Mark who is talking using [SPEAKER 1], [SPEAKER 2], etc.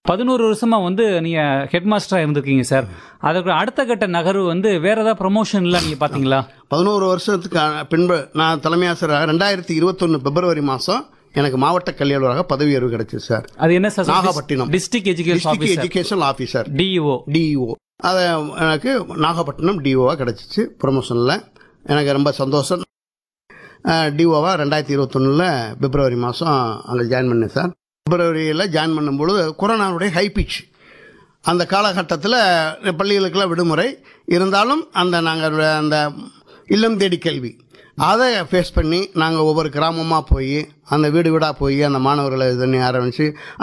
[SPEAKER 1] பதினோரு வருஷமா வந்து நீங்க ஹெட் மாஸ்டரா இருந்திருக்கீங்க சார் அதுக்கு அடுத்த கட்ட நகர்வு வந்து வேற ஏதாவது ப்ரொமோஷன்லாம் நீங்க பாத்தீங்களா
[SPEAKER 2] பதினோரு வருஷத்துக்கு அ- பின்பு நான் தலைமை ஆசிரியராக ரெண்டாயிரத்தி இருபத்தொன்று பிப்ரவரி மாதம் எனக்கு மாவட்ட கல்வி அலுவலராக பதவி உயர்வு கிடைச்சிது சார்
[SPEAKER 1] அது என்ன sir
[SPEAKER 2] Nagapattinam.
[SPEAKER 1] District education
[SPEAKER 2] district
[SPEAKER 1] officer
[SPEAKER 2] education officer
[SPEAKER 1] DEO
[SPEAKER 2] DEO அதை எனக்கு நாகப்பட்டினம் டிஓவாக கிடச்சிச்சு ப்ரொமோஷனில் எனக்கு ரொம்ப சந்தோஷம் டிஓவாக ரெண்டாயிரத்தி இருபத்தொன்னில் பிப்ரவரி மாதம் அங்கே ஜாயின் பண்ணேன் சார் பிப்ரவரியில் ஜாயின் பண்ணும்பொழுது கொரோனாவுடைய ஹை பிச் அந்த காலகட்டத்தில் பள்ளிகளுக்கெல்லாம் விடுமுறை இருந்தாலும் அந்த நாங்கள் அந்த இல்லம் தேடி கல்வி அதை ஃபேஸ் பண்ணி நாங்கள் ஒவ்வொரு கிராமமாக போய் அந்த வீடு வீடாக போய் அந்த மாணவர்களை இது பண்ணி ஆரம்பித்து